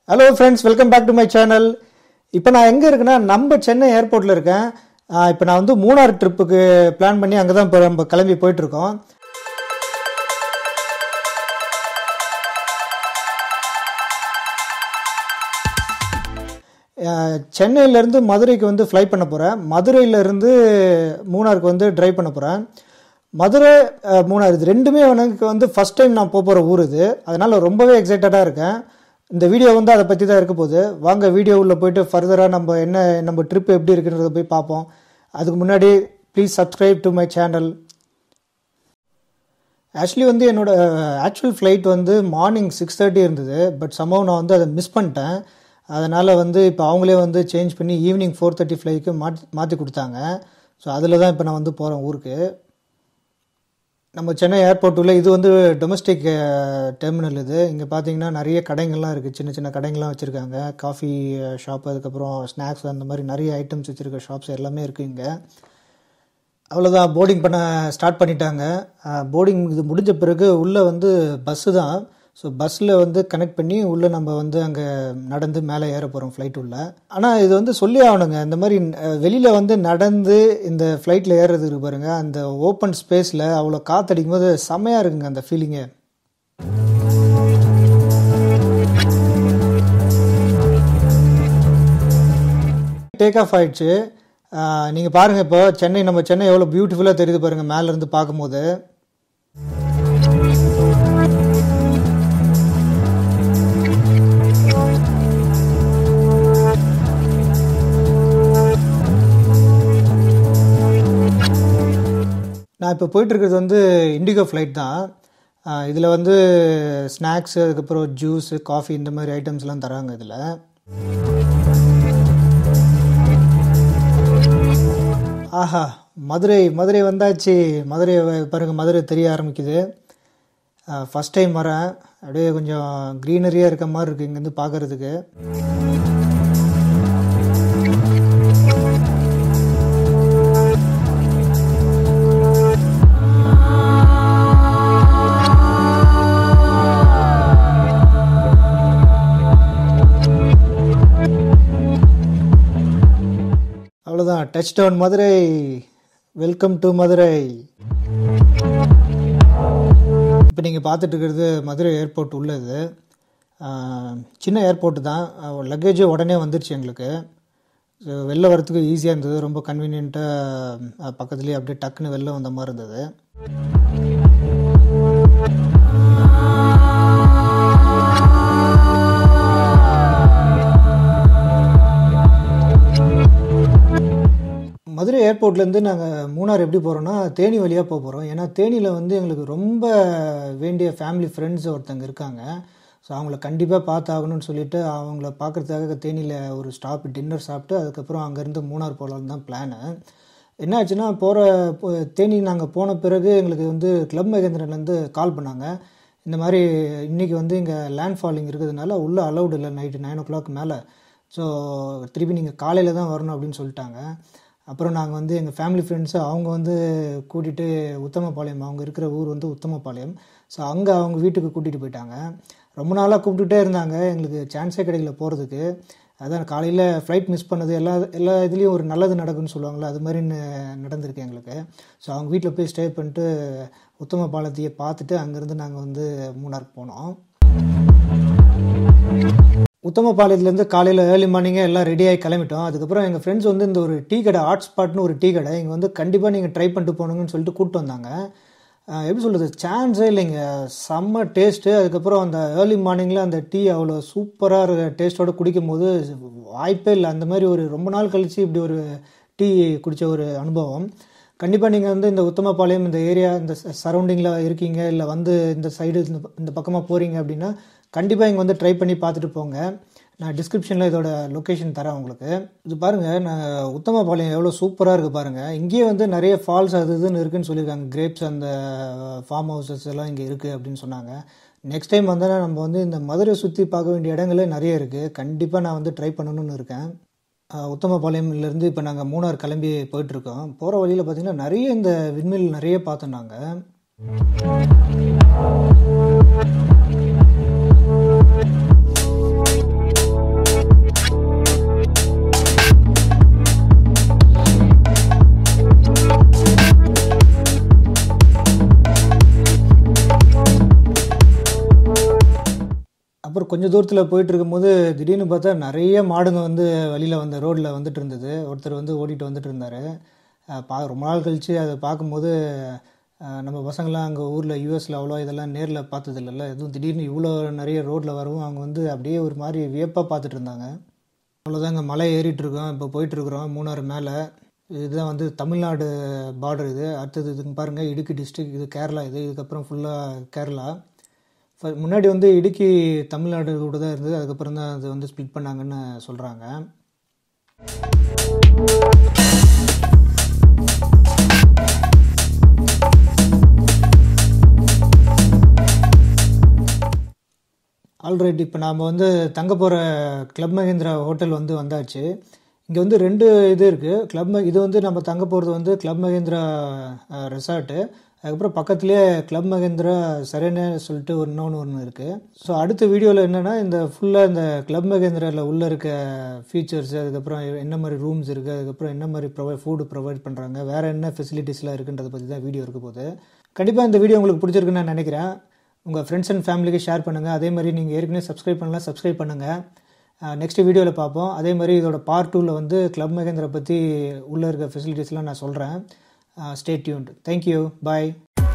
hello friends welcome back to my channel இப்போ நான் எங்கே இருக்கேன்னா நம்ம சென்னை ஏர்போர்ட்டில் இருக்கேன் இப்போ நான் வந்து மூணார் ட்ரிப்புக்கு பிளான் பண்ணி அங்கே தான் இப்போ நம்ம கிளம்பி போயிட்டுருக்கோம் சென்னையிலேருந்து மதுரைக்கு வந்து ஃப்ளை பண்ண போகிறேன் மதுரையிலேருந்து மூணாருக்கு வந்து ட்ரைவ் பண்ண போகிறேன் மதுரை அஹ், மூணார் இது ரெண்டுமே எனக்கு வந்து ஃபஸ்ட் டைம் நான் போக போகிற ஊர் இது அதனால் ரொம்பவே எக்ஸைட்டடாக இருக்கேன் இந்த வீடியோ வந்து அதை பற்றி தான் இருக்க போகுது வாங்க வீடியோ உள்ள போயிட்டு ஃபர்தராக நம்ம என்ன நம்ம ட்ரிப் எப்படி இருக்குன்றத போய் பார்ப்போம் அதுக்கு முன்னாடி please subscribe to my channel actually வந்து என்னோட ஆக்சுவல் ஃப்ளைட் வந்து மார்னிங் சிக்ஸ் தேர்ட்டி இருந்தது பட் சம்பவம் நான் வந்து அதை மிஸ் பண்ணிட்டேன் அதனால் வந்து இப்போ அவங்களே வந்து சேஞ்ச் பண்ணி ஈவினிங் ஃபோர் தேர்ட்டி ஃப்ளைக்கு மாற்றி மாற்றி கொடுத்தாங்க ஸோ அதில் தான் இப்போ நான் வந்து போகிறேன் ஊருக்கு நம்ம சென்னை ஏர்போர்ட் உள்ள இது வந்து டொமஸ்டிக் டெர்மினல் இது இங்கே பார்த்தீங்கன்னா நிறைய கடைங்கள்லாம் இருக்குது சின்ன சின்ன கடைங்கள்லாம் வச்சுருக்காங்க காஃபி ஷாப் அதுக்கப்புறம் ஸ்நாக்ஸ் அந்த மாதிரி நிறைய ஐட்டம்ஸ் வச்சுருக்க ஷாப்ஸ் எல்லாமே இருக்குது இங்கே அவ்வளோதான் போர்டிங் பண்ண ஸ்டார்ட் பண்ணிட்டாங்க போர்டிங் இது முடிஞ்ச பிறகு உள்ளே வந்து பஸ்ஸு தான் ஸோ பஸ்ஸில் வந்து கனெக்ட் பண்ணி உள்ளே நம்ம வந்து அங்கே நடந்து மேலே ஏற போகிறோம் ஃப்ளைட் உள்ள ஆனால் இது வந்து சொல்லி ஆகணுங்க இந்த மாதிரி வெளியில் வந்து நடந்து இந்த ஃப்ளைட்டில் ஏறுறது இருக்கு பாருங்க அந்த ஓப்பன் ஸ்பேஸில் அவ்வளோ காற்றடிக்கும் போது செம்மையாக இருக்குங்க அந்த ஃபீலிங்கு டேக் ஆஃப் ஆயிடுச்சு நீங்கள் பாருங்கள் இப்போ சென்னை நம்ம சென்னை எவ்வளோ பியூட்டிஃபுல்லாக தெரியுது பாருங்கள் மேலேருந்து பார்க்கும்போது நான் இப்போ போயிட்டு இருக்கிறது வந்து இண்டிகோ ஃப்ளைட் தான் இதில் வந்து ஸ்நாக்ஸ் அதுக்கப்புறம் ஜூஸு காஃபி இந்த மாதிரி ஐட்டம்ஸ்லாம் தராங்க இதில் ஆஹா மதுரை மதுரை வந்தாச்சு மதுரை வ- பாருங்க மதுரை தெரிய ஆரம்பிக்குது ஃபஸ்ட் டைம் வரேன் அப்படியே கொஞ்சம் க்ரீனரியாக இருக்க மாதிரி இருக்குது இங்கேருந்து பார்க்கறதுக்கு அவ்வளோதான் touch down Madurai welcome to Madurai இப்போ நீங்கள் பார்த்துட்டு இருக்கிறது மதுரை ஏர்போர்ட் உள்ளது ஆஹ், சின்ன ஏர்போர்ட் தான் லக்கேஜும் உடனே வந்துருச்சு எங்களுக்கு ஸோ வெளில வரத்துக்கு ஈஸியாக இருந்தது ரொம்ப கன்வீனியண்ட்டாக பக்கத்துலேயே அப்படியே டக்குன்னு வெளில வந்த மாதிரி இருந்தது மதுரை ஏர்போர்ட்லேருந்து நாங்கள் மூணார் எப்படி போகிறோன்னா தேனி வழியாக போக போகிறோம் ஏன்னா தேனியில் வந்து எங்களுக்கு ரொம்ப வேண்டிய ஃபேமிலி ஃப்ரெண்ட்ஸ் ஒருத்தங்க இருக்காங்க ஸோ அவங்கள கண்டிப்பாக பார்த்தாகணும்னு சொல்லிட்டு அவங்கள பார்க்குறதுக்காக தேனியில் ஒரு ஸ்டாப் டின்னர் சாப்பிட்டு அதுக்கப்புறம் அங்கேருந்து மூணார் போகலான்னு தான் பிளானு என்ன ஆச்சுன்னா போகிற தேனி நாங்கள் போன பிறகு எங்களுக்கு வந்து கிளப் மகேந்திரன்லேருந்து கால் பண்ணாங்க இந்த மாதிரி இன்றைக்கி வந்து இங்கே லேண்ட் ஃபாலிங் இருக்கிறதுனால உள்ளே அலௌடு இல்லை நைட்டு நைன் ஓ கிளாக் மேலே ஸோ திருப்பி நீங்கள் காலையில் தான் வரணும் அப்படின்னு சொல்லிட்டாங்க அப்புறம் நாங்கள் வந்து எங்கள் ஃபேமிலி ஃப்ரெண்ட்ஸு அவங்க வந்து கூட்டிகிட்டு உத்தமபாளையம் அவங்க இருக்கிற ஊர் வந்து உத்தமபாளையம் ஸோ அங்கே அவங்க வீட்டுக்கு கூட்டிகிட்டு போயிட்டாங்க ரொம்ப நாளாக கூப்பிட்டுட்டே இருந்தாங்க எங்களுக்கு சான்ஸே கிடைக்கல போகிறதுக்கு அதான் காலையில் ஃப்ளைட் மிஸ் பண்ணது எல்லா எல்லா இதுலேயும் ஒரு நல்லது நடக்குன்னு சொல்லுவாங்கள்ல அது மாதிரி ந- நடந்திருக்கு எங்களுக்கு ஸோ அவங்க வீட்டில் போய் ஸ்டே பண்ணிட்டு உத்தம பாலத்தையே பார்த்துட்டு அங்கேருந்து நாங்கள் வந்து மூணாருக்கு போனோம் உத்தமபாளையத்துலேருந்து காலையில் ஏர்லி மார்னிங்கே எல்லாம் ரெடியாகி கிளம்பிட்டோம் அதுக்கப்புறம் எங்கள் ஃப்ரெண்ட்ஸ் வந்து இந்த ஒரு டீ கடை ஹாட் ஸ்பாட்னு ஒரு டீ கடை இங்கே வந்து கண்டிப்பாக நீங்கள் ட்ரை பண்ணிட்டு போகணுங்கன்னு சொல்லிட்டு கூப்பிட்டு வந்தாங்க அஹ் எப்படி சொல்கிறது சான்ஸே இல்லைங்க செம்ம டேஸ்ட்டு அதுக்கப்புறம் அந்த ஏர்லி மார்னிங்கில் அந்த டீ அவ்வளோ சூப்பராக இருக்க டேஸ்ட்டோட குடிக்கும் போது வாய்ப்பே இல்லை அந்த மாதிரி ஒரு ரொம்ப நாள் கழித்து இப்படி ஒரு டீ குடித்த ஒரு அனுபவம் கண்டிப்பாக நீங்கள் வந்து இந்த உத்தமபாளையம் இந்த ஏரியா இந்த சரௌண்டிங்கில் இருக்கீங்க இல்லை வந்து இந்த சைடு இந்த இந்த பக்கமாக போகிறீங்க அப்படின்னா கண்டிப்பாக இங்கே வந்து ட்ரை பண்ணி பார்த்துட்டு போங்க நான் டிஸ்கிரிப்ஷனில் இதோட லொக்கேஷன் தரேன் உங்களுக்கு இது பாருங்கள் நான் உத்தமபாளையம் எவ்வளோ சூப்பராக இருக்குது பாருங்கள் இங்கேயே வந்து நிறைய ஃபால்ஸ் அது இதுன்னு இருக்குன்னு சொல்லியிருக்காங்க கிரேப்ஸ் அந்த ஃபார்ம் ஹவுசஸ் எல்லாம் இங்கே இருக்குது அப்படின்னு சொன்னாங்க நெக்ஸ்ட் டைம் வந்தால் நம்ம வந்து இந்த மதுரை சுற்றி பார்க்க வேண்டிய இடங்களே நிறைய இருக்குது கண்டிப்பாக நான் வந்து ட்ரை பண்ணணும்னு இருக்கேன் அஹ் உத்தமபாளையம்லேருந்து இப்போ நாங்கள் மூணார் கிளம்பி போயிட்டுருக்கோம் போகிற வழியில் பார்த்தீங்கன்னா நிறைய இந்த விண்மில் நிறைய பார்த்தோம் நாங்கள் அப்புறம் கொஞ்சம் தூரத்தில் போயிட்டு இருக்கும்போது திடீர்னு பார்த்தா நிறைய மாடுங்க வந்து வழியில் வந்த ரோட்டில் வந்துட்டு இருந்தது ஒருத்தர் வந்து ஓடிட்டு வந்துட்டு இருந்தார் பா ரொம்ப நாள் கழித்து அதை பார்க்கும்போது அஹ், நம்ம பசங்களாம் அங்கே ஊரில் யூஎஸில் அவ்வளோ இதெல்லாம் நேரில் பார்த்தது இல்லைல்ல எதுவும் திடீர்னு இவ்வளோ நிறைய ரோட்டில் வரவும் அவங்க வந்து அப்படியே ஒரு மாதிரி வியப்பாக பார்த்துட்டு இருந்தாங்க அவ்வளோதாங்க மலை ஏறிட்டு இருக்கோம் இப்போ போயிட்டு இருக்கிறோம் மூணாறு மேலே இதுதான் வந்து தமிழ்நாடு பார்டர் இது அடுத்தது இதுங்க பாருங்கள் இடுக்கி டிஸ்ட்ரிக்ட் இது கேரளா இது இதுக்கப்புறம் ஃபுல்லாக கேரளா ஃப- முன்னாடி வந்து இடுக்கி தமிழ்நாடு கூட தான் இருந்தது அதுக்கப்புறம் தான் அது வந்து ஸ்ப்ளிட் பண்ணாங்கன்னு சொல்கிறாங்க ஆல்ரைட் இப்போ நாம் வந்து தங்க போகிற கிளப் மகேந்திரா ஹோட்டல் வந்து வந்தாச்சு இங்கே வந்து ரெண்டு இது இருக்குது கிளப் ம இது வந்து நம்ம தங்க போகிறது வந்து கிளப் மகேந்திரா ரெசார்ட்டு அதுக்கப்புறம் பக்கத்துலேயே கிளப் மகேந்திரா சரேனே சொல்லிட்டு ஒரு இன்னொன்று ஒன்று இருக்குது ஸோ அடுத்த வீடியோவில் என்னென்னா இந்த ஃபுல்லாக இந்த கிளப் மகேந்திராவில் உள்ளே இருக்க ஃபீச்சர்ஸ் அதுக்கப்புறம் என்ன மாதிரி ரூம்ஸ் இருக்குது அதுக்கப்புறம் என்ன மாதிரி ப்ரொவைட் ஃபுட்டு ப்ரொவைட் பண்ணுறாங்க வேறு என்ன ஃபெசிலிட்டிஸ்லாம் இருக்குன்றதை பற்றி தான் வீடியோ இருக்க போகுது கண்டிப்பாக இந்த வீடியோ உங்களுக்கு பிடிச்சிருக்குன்னு நான் நினைக்கிறேன் உங்கள் ஃப்ரெண்ட்ஸ் அண்ட் ஃபேமிலிக்கு ஷேர் பண்ணுங்கள் அதே மாதிரி நீங்கள் ஏற்கனவே சப்ஸ்கிரைப் பண்ணலாம் சப்ஸ்கிரைப் பண்ணுங்கள் நெக்ஸ்ட் வீடியோவில் பார்ப்போம் அதே மாதிரி இதோட பார்ட் டூவில் வந்து கிளப் மகேந்திரா பற்றி உள்ளே இருக்க ஃபெசிலிட்டிஸ்லாம் நான் சொல்கிறேன் ஸ்டே டியூன்ட் தேங்க்யூ பாய்